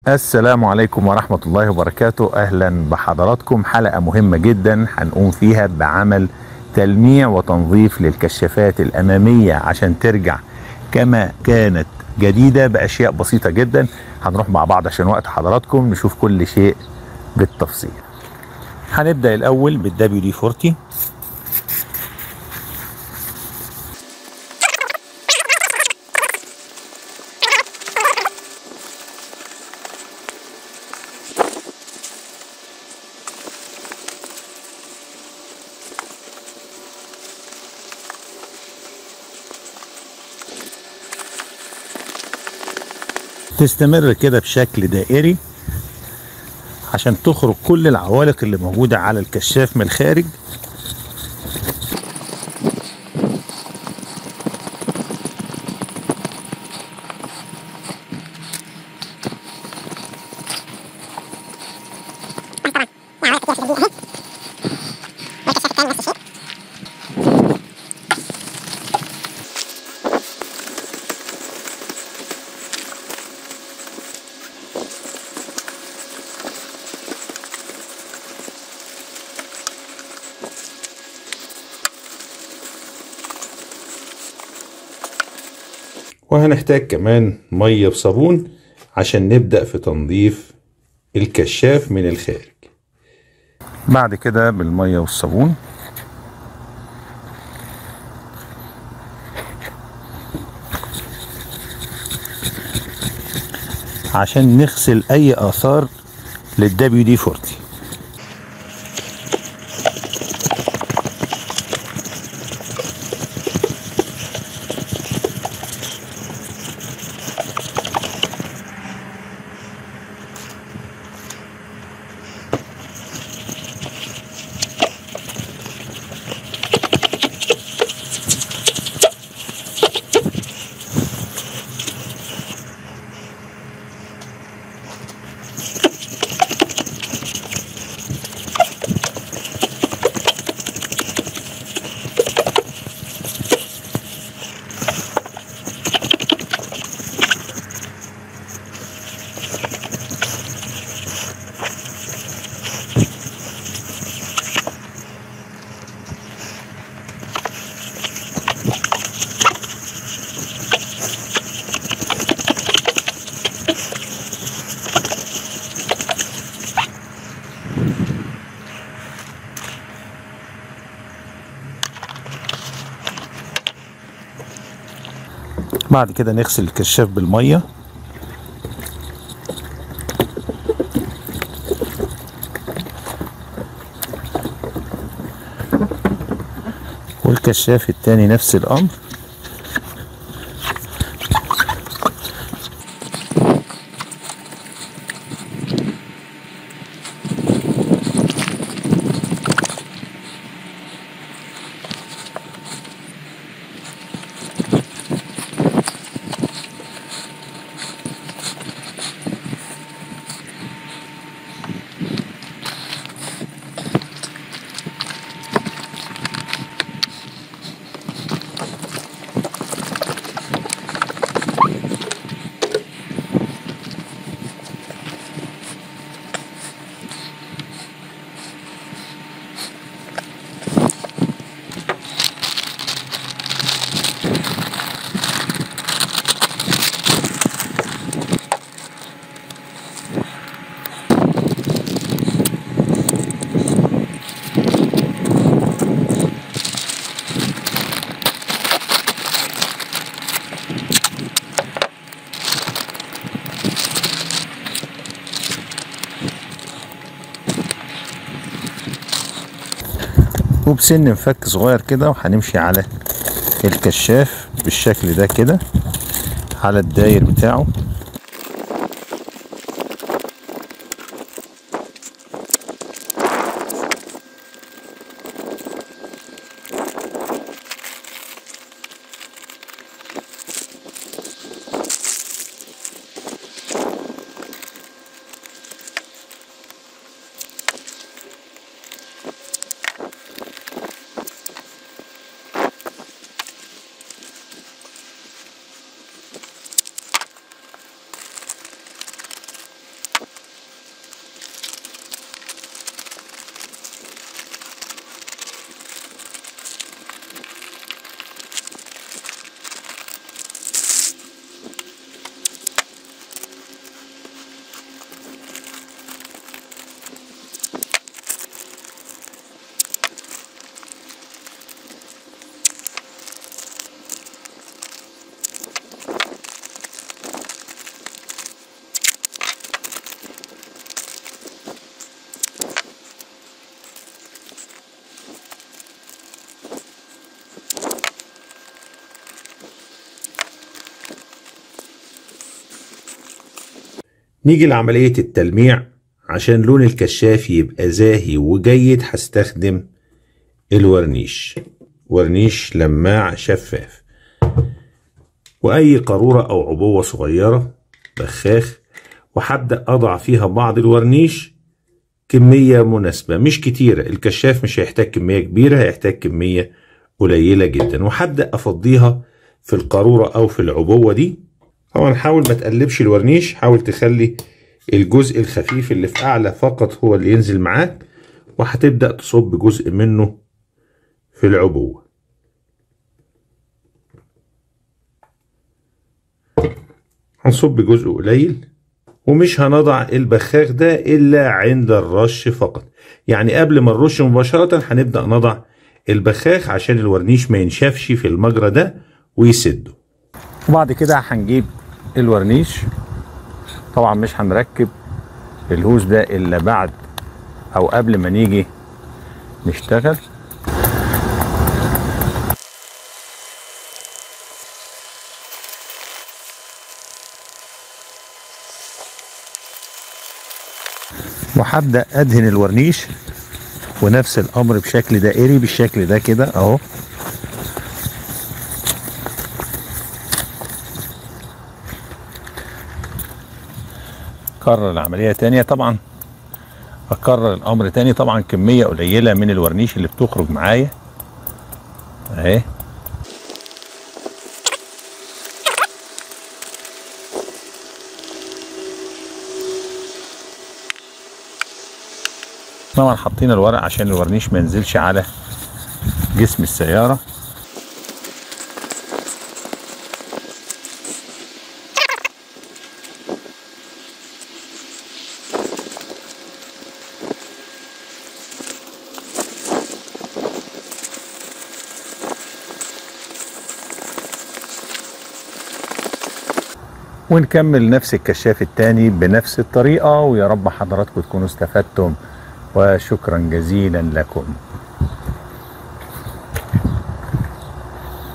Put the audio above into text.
السلام عليكم ورحمة الله وبركاته أهلا بحضراتكم حلقة مهمة جدا هنقوم فيها بعمل تلميع وتنظيف للكشافات الأمامية عشان ترجع كما كانت جديدة بأشياء بسيطة جدا هنروح مع بعض عشان وقت حضراتكم نشوف كل شيء بالتفصيل هنبدأ الأول بالدبليو دي 40 تستمر كده بشكل دائري عشان تخرج كل العوالق اللي موجودة على الكشاف من الخارج وهنحتاج كمان مية بصابون عشان نبدأ في تنظيف الكشاف من الخارج بعد كده بالمية والصابون عشان نغسل أي آثار للدبليو دي 40 بعد كده نغسل الكشاف بالميه والكشاف التاني نفس الامر وبسن مفك صغير كده وهنمشي على الكشاف بالشكل ده كده على الداير بتاعه نيجي لعملية التلميع عشان لون الكشاف يبقى زاهي وجيد هستخدم الورنيش ورنيش لماع شفاف وأي قارورة أو عبوة صغيرة بخاخ وهبدأ أضع فيها بعض الورنيش كمية مناسبة مش كتيرة الكشاف مش هيحتاج كمية كبيرة هيحتاج كمية قليلة جدا وهبدأ أفضيها في القارورة أو في العبوة دي طبعا حاول ما تقلبش الورنيش حاول تخلي الجزء الخفيف اللي في أعلى فقط هو اللي ينزل معاك وهتبدأ تصب جزء منه في العبوة هنصب جزء قليل ومش هنضع البخاخ ده إلا عند الرش فقط يعني قبل ما نرش مباشرة هنبدأ نضع البخاخ عشان الورنيش ما ينشفش في المجرى ده ويسده وبعد كده هنجيب الورنيش طبعا مش هنركب الهوز ده إلا بعد أو قبل ما نيجي نشتغل وهبدأ أدهن الورنيش ونفس الأمر بشكل دائري بالشكل ده كده أهو كرر العملية تانية طبعا أكرر الأمر تاني طبعا كمية قليلة من الورنيش اللي بتخرج معايا أهي طبعا حاطين الورق عشان الورنيش ما ينزلش على جسم السيارة ونكمل نفس الكشاف التاني بنفس الطريقة ويا رب حضراتكم تكونوا استفدتم وشكرا جزيلا لكم